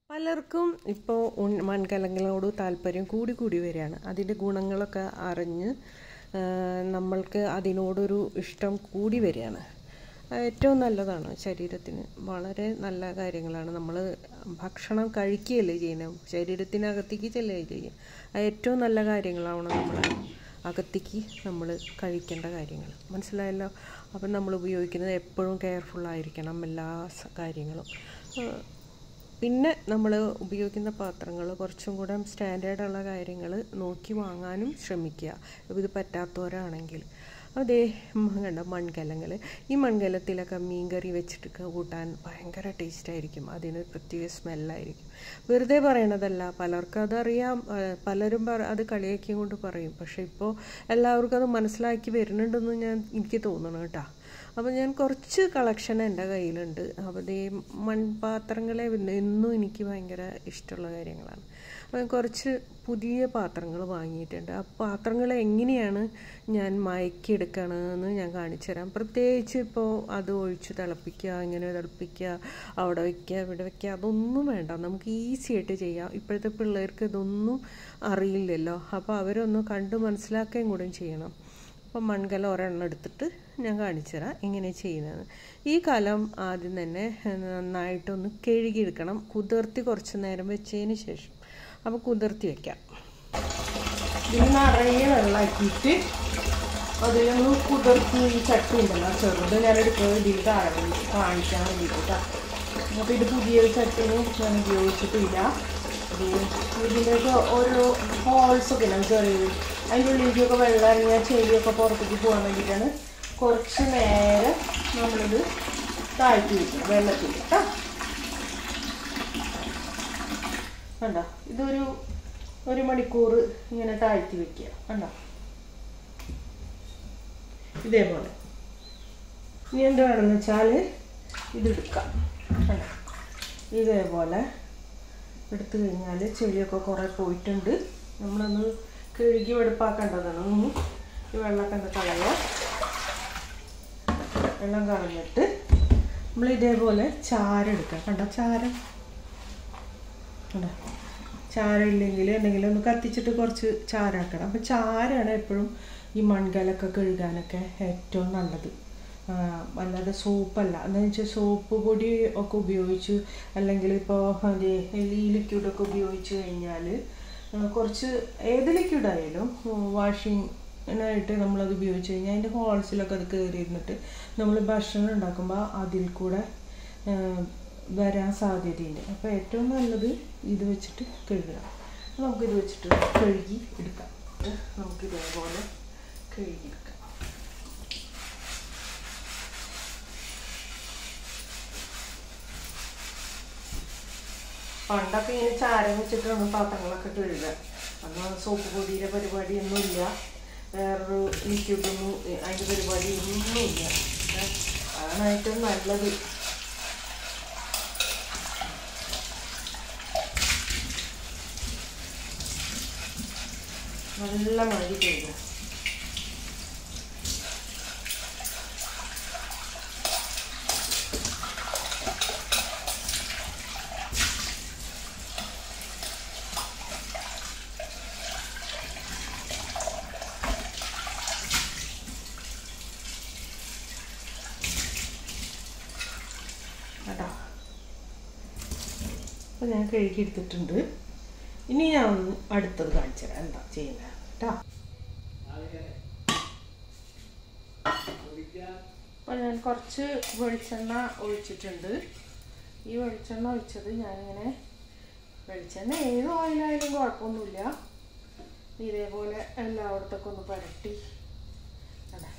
പലർക്കും ഇപ്പോൾ മൺകലങ്ങളോട് താല്പര്യം കൂടി കൂടി വരികയാണ് അതിൻ്റെ ഗുണങ്ങളൊക്കെ അറിഞ്ഞ് ആ, നമ്മൾക്ക് അതിനോടൊരു ഇഷ്ടം കൂടി വരികയാണ് അത് ഏറ്റവും നല്ലതാണ് ശരീരത്തിന് വളരെ നല്ല കാര്യങ്ങളാണ് നമ്മൾ ഭക്ഷണം കഴിക്കുകയല്ലേ ചെയ്യുന്നത് ശരീരത്തിനകത്തേക്ക് ചെല്ലുകയല്ലേ ചെയ്യുക അത് ഏറ്റവും നല്ല കാര്യങ്ങളാണ് നമ്മൾ അകത്തേക്ക് നമ്മൾ കഴിക്കേണ്ട കാര്യങ്ങൾ മനസ്സിലായല്ലോ അപ്പം നമ്മൾ ഉപയോഗിക്കുന്നത് എപ്പോഴും കെയർഫുള്ളായിരിക്കണം എല്ലാ സ- കാര്യങ്ങളും ആ, പിന്നെ നമ്മൾ ഉപയോഗിക്കുന്ന പാത്രങ്ങൾ കുറച്ചും കൂടെ സ്റ്റാൻഡേർഡുള്ള കാര്യങ്ങൾ നോക്കി വാങ്ങാനും ശ്രമിക്കുക ഇത് പറ്റാത്തവരാണെങ്കിൽ അതേ കണ്ട മൺകലങ്ങൾ ഈ മൺകലത്തിലൊക്കെ മീൻ കറി വെച്ചിട്ട് കൂട്ടാൻ ഭയങ്കര ടേസ്റ്റായിരിക്കും അതിന് പ്രത്യേക സ്മെല്ലായിരിക്കും വെറുതെ പറയണതല്ല പലർക്കും അതറിയാം ആ, പലരും പറ അത് കളിയാക്കിയും കൊണ്ട് പറയും പക്ഷേ ഇപ്പോൾ എല്ലാവർക്കും അത് മനസ്സിലാക്കി വരുന്നുണ്ടെന്ന് ഞാൻ എനിക്ക് തോന്നണം കേട്ടോ അപ്പോൾ ഞാൻ കുറച്ച് കളക്ഷൻ എൻ്റെ കയ്യിലുണ്ട് അപ്പോൾ ഈ മൺപാത്രങ്ങളെ പിന്നെ എന്നും എനിക്ക് ഭയങ്കര ഇഷ്ടമുള്ള കാര്യങ്ങളാണ് അപ്പോൾ കുറച്ച് പുതിയ പാത്രങ്ങൾ വാങ്ങിയിട്ടുണ്ട് ആ പാത്രങ്ങൾ എങ്ങനെയാണ് ഞാൻ മയക്കിയെടുക്കണമെന്ന് ഞാൻ കാണിച്ചു തരാം പ്രത്യേകിച്ച് ഇപ്പോൾ അത് ഒഴിച്ച് തിളപ്പിക്കുക ഇങ്ങനെ തിളപ്പിക്കുക അവിടെ വയ്ക്കുക ഇവിടെ വയ്ക്കുക അതൊന്നും വേണ്ട നമുക്ക് ഈസി ആയിട്ട് ചെയ്യാം ഇപ്പോഴത്തെ പിള്ളേർക്ക് ഇതൊന്നും അറിയില്ലല്ലോ അപ്പോൾ അവരൊന്ന് കണ്ട് മനസ്സിലാക്കുകയും കൂടെ ചെയ്യണം അപ്പം മൺകലം ഒരെണ്ണം എടുത്തിട്ട് ഞാൻ കാണിച്ചു തരാം എങ്ങനെ ചെയ്യുന്നത് ഈ കലം ആദ്യം തന്നെ നന്നായിട്ടൊന്ന് കഴുകിയെടുക്കണം കുതിർത്തി കുറച്ച് നേരം വെച്ചതിന് ശേഷം അപ്പോൾ കുതിർത്തി വെക്കാം ഇതിൽ നിറയെ വെള്ളമാക്കിയിട്ട് അതിലൊന്ന് കുതിർത്തി ഈ ചട്ടി ഉണ്ടല്ലോ ചെറുത് ഞാൻ എടുക്കുന്നത് ഇതിൽ താഴെ വേണ്ടി കാണിക്കാൻ വേണ്ടിയിട്ട് അപ്പോൾ ഇത് പുതിയൊരു ചട്ടിന് ഞാൻ ഉപയോഗിച്ചിട്ടില്ല ഇതിൻ്റെയൊക്കെ ഓരോ ഹോൾസൊക്കെ ഉണ്ടാവും ചെറിയത് അതിൻ്റെ ഉള്ളിലേക്കൊക്കെ വെള്ളം ഇറങ്ങിയ ചെടിയൊക്കെ പുറത്തേക്ക് പോകാൻ വേണ്ടിയിട്ടാണ് കുറച്ച് നേരം നമ്മളിത് താഴ്ത്തി വയ്ക്കുക വെള്ളത്തിൽ കേട്ടോ കണ്ടോ ഇതൊരു ഒരു മണിക്കൂർ ഇങ്ങനെ താഴ്ത്തി വെക്കുക കണ്ടോ ഇതേപോലെ ഇനി എന്ത് വേണമെന്ന് വെച്ചാൽ ഇതെടുക്കാം കണ്ടോ ഇതേപോലെ എടുത്തു കഴിഞ്ഞാൽ ചെളിയൊക്കെ കുറേ പോയിട്ടുണ്ട് നമ്മളൊന്ന് കഴുകി വെടുപ്പാക്കേണ്ടതാണ് ഒന്ന് ഈ വെള്ളമൊക്കെ ഒന്ന് കളയുക വെള്ളം കളഞ്ഞിട്ട് നമ്മൾ ഇതേപോലെ ചാരം എടുക്കുക കണ്ടോ ചാരം കണ്ടോ ചാരം ഇല്ലെങ്കിൽ എന്തെങ്കിലും ഒന്ന് കത്തിച്ചിട്ട് കുറച്ച് ചാരാക്കണം അപ്പം ചാരാണ് എപ്പോഴും ഈ മൺകലൊക്കെ കഴുകാനൊക്കെ ഏറ്റവും നല്ലത് ആ, അല്ലാതെ സോപ്പല്ല എന്താണെന്ന് വെച്ചാൽ സോപ്പ് പൊടി ഒക്കെ ഉപയോഗിച്ച് അല്ലെങ്കിൽ ഇപ്പോൾ ഈ ലിക്വിഡൊക്കെ ഉപയോഗിച്ച് കഴിഞ്ഞാൽ കുറച്ച് ഏത് ലിക്വിഡായാലും വാഷിങ്ങിനായിട്ട് നമ്മളത് ഉപയോഗിച്ച് കഴിഞ്ഞാൽ അതിൻ്റെ ഹോൾസിലൊക്കെ അത് കയറി ഇരുന്നിട്ട് നമ്മൾ ഭക്ഷണം ഉണ്ടാക്കുമ്പോൾ അതിൽ കൂടെ ആ, വരാൻ സാധ്യതയുണ്ട് അപ്പോൾ ഏറ്റവും നല്ലത് ഇത് വെച്ചിട്ട് കഴുകണം അപ്പോൾ നമുക്കിത് വെച്ചിട്ട് കഴുകി എടുക്കാം ഇത് നമുക്ക് ഇതേപോലെ കഴുകിയെടുക്കാം പണ്ടൊക്കെ ഇങ്ങനെ ചാരം വെച്ചിട്ടാണ് പാത്രങ്ങളൊക്കെ കഴുകുക അന്ന് സോപ്പ് പൊടിയുടെ പരിപാടിയൊന്നുമില്ല വേറൊരു ലിക്വിഡൊന്നും അതിൻ്റെ പരിപാടി ഒന്നുമില്ല ഏ, അതാണ് ഏറ്റവും നല്ലത് നല്ല മതി കഴുകുക കേട്ടോ അപ്പോൾ ഞാൻ കഴുകി എടുത്തിട്ടുണ്ട് ഇനി ഞാൻ ഒന്ന് അടുത്തത് കാണിച്ചു തരാം എന്താ ചെയ്യുന്നത് കേട്ടോ അപ്പോൾ ഞാൻ കുറച്ച് വെളിച്ചെണ്ണ ഒഴിച്ചിട്ടുണ്ട് ഈ വെളിച്ചെണ്ണ ഒഴിച്ചത് ഞാനിങ്ങനെ വെളിച്ചെണ്ണ ഏത് ഓയിലായാലും കുഴപ്പമൊന്നുമില്ല ഇതേപോലെ എല്ലായിടത്തൊക്കെ ഒന്ന് പരട്ടി അതെ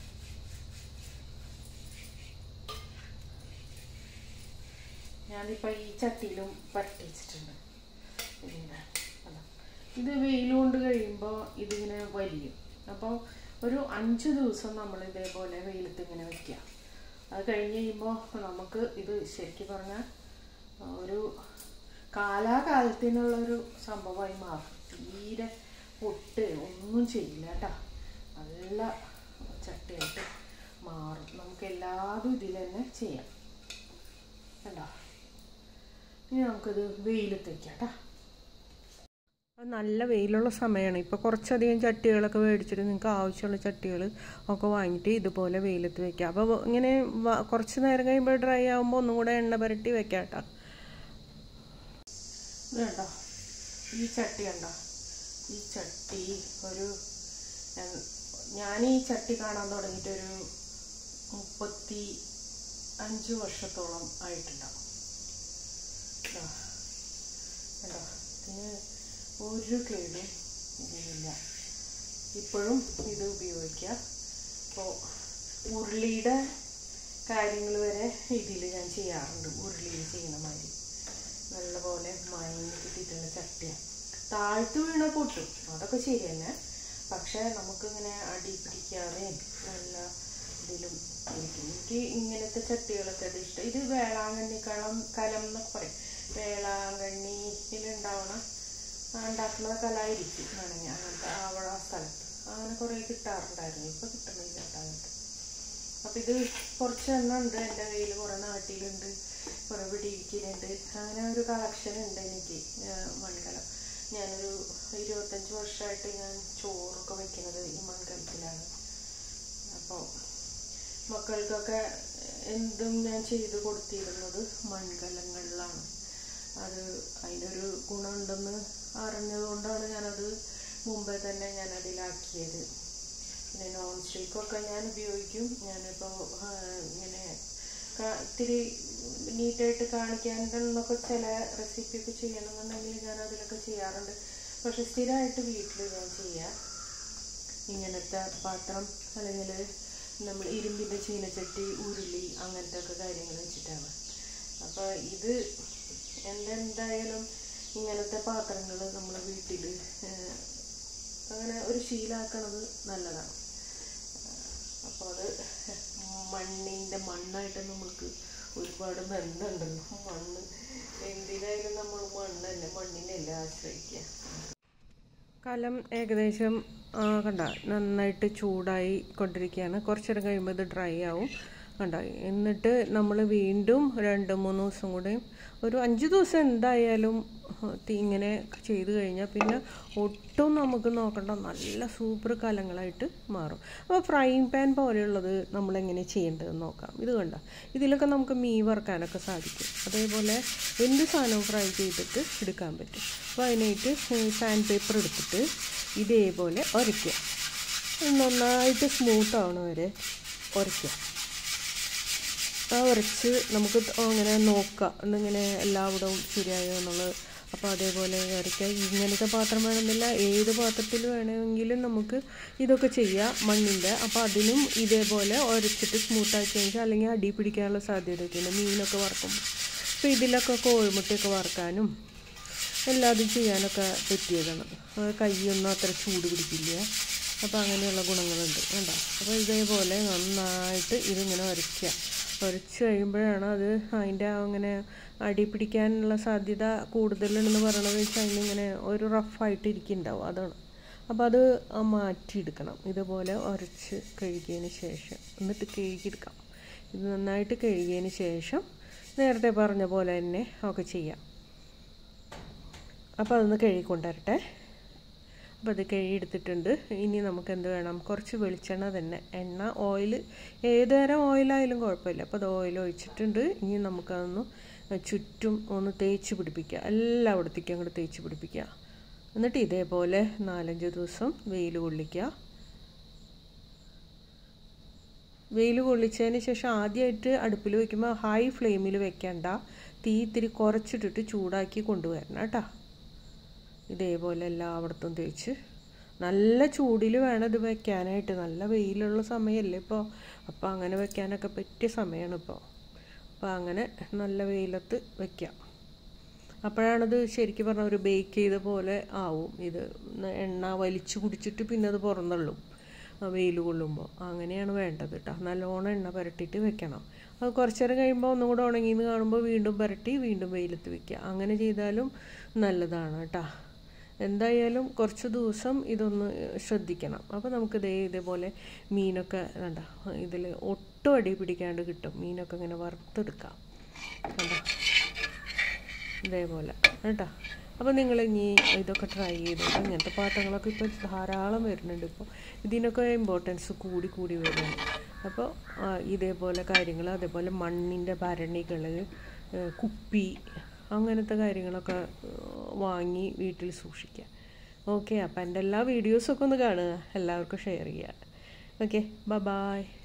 ഞാനിപ്പോൾ ഈ ചട്ടിയിലും പരട്ടി വെച്ചിട്ടുണ്ട് ഇതിങ്ങനെ അതാ. ഇത് വെയിൽ കൊണ്ട് കഴിയുമ്പോൾ ഇതിങ്ങനെ വലിയും അപ്പോൾ ഒരു അഞ്ച് ദിവസം നമ്മൾ ഇതേപോലെ വെയിലത്ത് ഇങ്ങനെ വെക്കുക അത് കഴിഞ്ഞ് കഴിയുമ്പോൾ നമുക്ക് ഇത് ശരിക്കും പറഞ്ഞാൽ ഒരു കാലാകാലത്തിനുള്ളൊരു സംഭവമായി മാറും തീരെ പൊട്ട് ഒന്നും ചെയ്യില്ല കേട്ടോ നല്ല ചട്ടയായിട്ട് മാറും നമുക്ക് എല്ലാതും ഇതിൽ തന്നെ ചെയ്യാം കണ്ടോ ഇനി നമുക്കിത് വെയിലത്ത് വയ്ക്കാം കേട്ടോ അത് നല്ല വെയിലുള്ള സമയമാണ് ഇപ്പോൾ കുറച്ചധികം ചട്ടികളൊക്കെ മേടിച്ചിട്ട് നിങ്ങൾക്ക് ആവശ്യമുള്ള ചട്ടികൾ ഒക്കെ വാങ്ങിയിട്ട് ഇതുപോലെ വെയിലത്ത് വെക്കാം അപ്പോൾ ഇങ്ങനെ വ- കുറച്ച് നേരം കഴിയുമ്പോൾ ഡ്രൈ ആകുമ്പോൾ ഒന്നും കൂടെ എണ്ണ പുരട്ടി വെക്കാം കേട്ടോ ഇത് കണ്ടോ ഈ ചട്ടി കണ്ടോ ഈ ചട്ടി ഒരു ഞാൻ- ഞാൻ ഈ ചട്ടി കാണാൻ തുടങ്ങിയിട്ടൊരു മുപ്പത്തി അഞ്ച് വർഷത്തോളം ആയിട്ടുണ്ടാവും ഇതാ. കണ്ടോ ഇതിന് ഒരു കേടും ഇതിനില്ല ഇപ്പോഴും ഇത് ഉപയോഗിക്കുക ഇപ്പോൾ ഉരുളിയുടെ കാര്യങ്ങൾ വരെ ഇതിൽ ഞാൻ ചെയ്യാറുണ്ട് ഉരുളിയിൽ ചെയ്യുന്ന മാതിരി നല്ലപോലെ മയങ്ങി കിട്ടിയിട്ടുള്ള ചട്ടിയാണ് താഴ്ത്തു വീണ പൊട്ടും അതൊക്കെ ശരി തന്നെ പക്ഷേ നമുക്കിങ്ങനെ അടി പിടിക്കാതെ നല്ല ഇതിലും ഇരിക്കും എനിക്ക് ഇങ്ങനത്തെ ചട്ടികളൊക്കെ ഇത് ഇഷ്ടം ഇത് വേളാങ്കണ്ണി കളം കലം എന്നൊക്കെ പറയും വേളാങ്കണ്ണിയിലുണ്ടാവണ ഉണ്ടാക്കുന്ന കലായിരിക്കും വേണമെങ്കിൽ അങ്ങനത്തെ അവിടെ ആ സ്ഥലത്ത് അങ്ങനെ കുറേ കിട്ടാറുണ്ടായിരുന്നു ഇപ്പം കിട്ടണില്ല കേട്ടോ അങ്ങനത്തെ അപ്പം ഇത് കുറച്ച് എണ്ണം ഉണ്ട് എൻ്റെ കയ്യിൽ കുറേ നാട്ടിലുണ്ട് കുറേ പിടിയിരിക്കുന്നുണ്ട് അങ്ങനെ ഒരു കളക്ഷൻ ഉണ്ട് എനിക്ക് ആ, മൺകലം ഞാനൊരു ഇരുപത്തഞ്ച് വർഷമായിട്ട് ഞാൻ ചോറൊക്കെ വെക്കുന്നത് ഈ മൺകലത്തിലാണ് അപ്പോൾ മക്കൾക്കൊക്കെ എന്തും ഞാൻ ചെയ്ത് കൊടുത്തിരുന്നത് മൺകലങ്ങളിലാണ് അത് അതിനൊരു ഗുണമുണ്ടെന്ന് അറിഞ്ഞതുകൊണ്ടാണ് ഞാനത് മുമ്പേ തന്നെ ഞാൻ അതിലാക്കിയത് പിന്നെ നോൺ സ്റ്റിക്കൊക്കെ ഞാൻ ഉപയോഗിക്കും ഞാനിപ്പോൾ ഇങ്ങനെ കാ- ഇത്തിരി നീറ്റായിട്ട് കാണിക്കാനെന്നൊക്കെ ചില റെസിപ്പിയൊക്കെ ചെയ്യണമെന്നുണ്ടെങ്കിൽ ഞാൻ അതിലൊക്കെ ചെയ്യാറുണ്ട് പക്ഷെ സ്ഥിരമായിട്ട് വീട്ടിൽ ഞാൻ ചെയ്യാം ഇങ്ങനത്തെ പാത്രം അല്ലെങ്കിൽ നമ്മൾ ഇരുമ്പിൻ്റെ ചീനച്ചട്ടി ഉരുളി അങ്ങനത്തെ ഒക്കെ കാര്യങ്ങൾ വെച്ചിട്ടാണ് അപ്പോൾ ഇത് എന്തെന്തായാലും ഇങ്ങനത്തെ പാത്രങ്ങൾ നമ്മൾ വീട്ടിൽ അങ്ങനെ ഒരു ശീലാക്കണത് നല്ലതാണ് അപ്പോൾ അത് മണ്ണിൻ്റെ മണ്ണായിട്ട് നമ്മൾക്ക് ഒരുപാട് ബന്ധമുണ്ടല്ലോ മണ്ണ് എന്തിനായാലും നമ്മൾ മണ്ണ് തന്നെ മണ്ണിനല്ലേ ആശ്രയിക്കുക കലം ഏകദേശം ആ, കണ്ട നന്നായിട്ട് ചൂടായി കൊണ്ടിരിക്കുകയാണ് കുറച്ചേരം കഴിയുമ്പോൾ ഇത് ഡ്രൈ ആവും കണ്ട എന്നിട്ട് നമ്മൾ വീണ്ടും രണ്ട് മൂന്ന് ദിവസം കൂടെ ഒരു അഞ്ച് ദിവസം എന്തായാലും ആ, തീ ഇങ്ങനെ ചെയ്ത് കഴിഞ്ഞാൽ പിന്നെ ഒട്ടും നമുക്ക് നോക്കണ്ട നല്ല സൂപ്പർ കലങ്ങളായിട്ട് മാറും അപ്പോൾ ഫ്രൈങ് പാൻ പോലെയുള്ളത് നമ്മളെങ്ങനെ ചെയ്യേണ്ടതെന്ന് നോക്കാം ഇത് കണ്ട ഇതിലൊക്കെ നമുക്ക് മീൻ വറുക്കാനൊക്കെ സാധിക്കും അതേപോലെ എന്ത് സാധനവും ഫ്രൈ ചെയ്തിട്ട് എടുക്കാൻ പറ്റും അപ്പോൾ അതിനായിട്ട് സാൻഡ് പേപ്പർ എടുത്തിട്ട് ഇതേപോലെ ഉരയ്ക്കുക നന്നായിട്ട് സ്മൂത്ത് ആവണ വരെ ഉരയ്ക്കുക ആ ഉരച്ച് നമുക്ക് അങ്ങനെ നോക്കാം എന്നിങ്ങനെ എല്ലാവിടവും ശരിയായോ എന്നുള്ളത് അപ്പോൾ അതേപോലെ ഉരയ്ക്കുക ഇങ്ങനത്തെ പാത്രം വേണമെന്നില്ല ഏത് പാത്രത്തിൽ വേണമെങ്കിലും നമുക്ക് ഇതൊക്കെ ചെയ്യാം മണ്ണിൻ്റെ അപ്പോൾ അതിനും ഇതേപോലെ ഉരച്ചിട്ട് സ്മൂത്താക്കി കഴിഞ്ഞാൽ അല്ലെങ്കിൽ അടി പിടിക്കാനുള്ള സാധ്യതയൊക്കെ ഉണ്ട് മീനൊക്കെ വറക്കുമ്പോൾ അപ്പോൾ ഇതിലൊക്കെ കോഴിമുട്ടയൊക്കെ വറക്കാനും എല്ലാതും ചെയ്യാനൊക്കെ പറ്റിയതാണ് അത് കൈയൊന്നും അത്ര ചൂട് പിടിക്കില്ല അപ്പോൾ അങ്ങനെയുള്ള ഗുണങ്ങളുണ്ട് കണ്ടോ അപ്പോൾ ഇതേപോലെ നന്നായിട്ട് ഇതിങ്ങനെ ഉരയ്ക്കുക ഉരച്ച് കഴിയുമ്പോഴാണ് അത് അതിൻ്റെ ആ അങ്ങനെ അടി പിടിക്കാനുള്ള സാധ്യത കൂടുതലുണ്ടെന്ന് പറയണത് വെച്ചാൽ അതിനിങ്ങനെ ഒരു റഫായിട്ട് ഇരിക്കുന്നുണ്ടാവും അതാണ് അപ്പോൾ അത് ആ മാറ്റിയെടുക്കണം ഇതുപോലെ ഉരച്ച് കഴുകിയതിന് ശേഷം എന്നിട്ട് കഴുകിയെടുക്കാം ഇത് നന്നായിട്ട് കഴുകിയതിന് ശേഷം നേരത്തെ പറഞ്ഞ പോലെ തന്നെ ഒക്കെ ചെയ്യാം അപ്പോൾ അതൊന്ന് കഴുകിക്കൊണ്ടുവരട്ടെ അപ്പോൾ അത് കഴുകിയെടുത്തിട്ടുണ്ട് ഇനി നമുക്ക് എന്ത് വേണം കുറച്ച് വെളിച്ചെണ്ണ തന്നെ എണ്ണ ഓയിൽ ഏത് തരം ഓയിലായാലും കുഴപ്പമില്ല അപ്പോൾ അത് ഓയിൽ ഒഴിച്ചിട്ടുണ്ട് ഇനി നമുക്കതൊന്ന് ചുറ്റും ഒന്ന് തേച്ച് പിടിപ്പിക്കുക എല്ലായിടത്തേക്കും അങ്ങോട്ട് തേച്ച് പിടിപ്പിക്കുക എന്നിട്ട് ഇതേപോലെ നാലഞ്ച് ദിവസം വെയിൽ കൊള്ളിക്കുക വെയിൽ കൊള്ളിച്ചതിന് ശേഷം ആദ്യമായിട്ട് അടുപ്പിൽ വയ്ക്കുമ്പോൾ ഹൈ ഫ്ലെയിമിൽ വെക്കണ്ട തീ ഇത്തിരി കുറച്ചിട്ടിട്ട് ചൂടാക്കി കൊണ്ടുവരണം കേട്ടോ ഇതേപോലെ എല്ലായിടത്തും തേച്ച് നല്ല ചൂടിൽ വേണം ഇത് വെക്കാനായിട്ട് നല്ല വെയിലുള്ള സമയമല്ലേ ഇപ്പോൾ അപ്പോൾ അങ്ങനെ വെക്കാനൊക്കെ പറ്റിയ സമയമാണ് ഇപ്പോൾ അപ്പോൾ അങ്ങനെ നല്ല വെയിലത്ത് വെക്കാം അപ്പോഴാണത് ശരിക്കും പറഞ്ഞാൽ ഒരു ബേക്ക് ചെയ്ത പോലെ ആവും ഇത് എണ്ണ വലിച്ചു കുടിച്ചിട്ട് പിന്നെ അത് പുറന്നുള്ളും വെയിൽ കൊള്ളുമ്പോൾ അങ്ങനെയാണ് വേണ്ടത് കേട്ടോ നല്ലോണം എണ്ണ പുരട്ടിയിട്ട് വെക്കണം അത് കുറച്ച് നേരം കഴിയുമ്പോൾ ഒന്നും കൂടെ ഉണങ്ങിയെന്ന് കാണുമ്പോൾ വീണ്ടും പുരട്ടി വീണ്ടും വെയിലത്ത് വെക്കുക അങ്ങനെ ചെയ്താലും നല്ലതാണ് കേട്ടോ എന്തായാലും കുറച്ച് ദിവസം ഇതൊന്ന് ശ്രദ്ധിക്കണം അപ്പോൾ നമുക്ക് ഇതേ ഇതേപോലെ മീനൊക്കെ വേണ്ട ഇതിൽ ഒട്ടും അടി പിടിക്കാണ്ട് കിട്ടും മീനൊക്കെ ഇങ്ങനെ വറുത്തെടുക്കാം കണ്ടോ ഇതേപോലെ കേട്ടോ അപ്പോൾ നിങ്ങൾ ഇനി ഇതൊക്കെ ട്രൈ ചെയ്തിട്ട് ഇങ്ങനത്തെ പാത്രങ്ങളൊക്കെ ഇപ്പോൾ ധാരാളം വരുന്നുണ്ട് ഇപ്പോൾ ഇതിനൊക്കെ ഇമ്പോർട്ടൻസ് കൂടി കൂടി വരുന്നുണ്ട് അപ്പോൾ ആ, ഇതേപോലെ കാര്യങ്ങൾ അതേപോലെ മണ്ണിൻ്റെ ഭരണികൾ കുപ്പി അങ്ങനത്തെ കാര്യങ്ങളൊക്കെ ഏഹ്, വാങ്ങി വീട്ടിൽ സൂക്ഷിക്കുക ഓക്കെ അപ്പോൾ എൻ്റെ എല്ലാ വീഡിയോസൊക്കെ ഒന്ന് കാണുക എല്ലാവർക്കും ഷെയർ ചെയ്യുക ഓക്കെ ബ ബായ്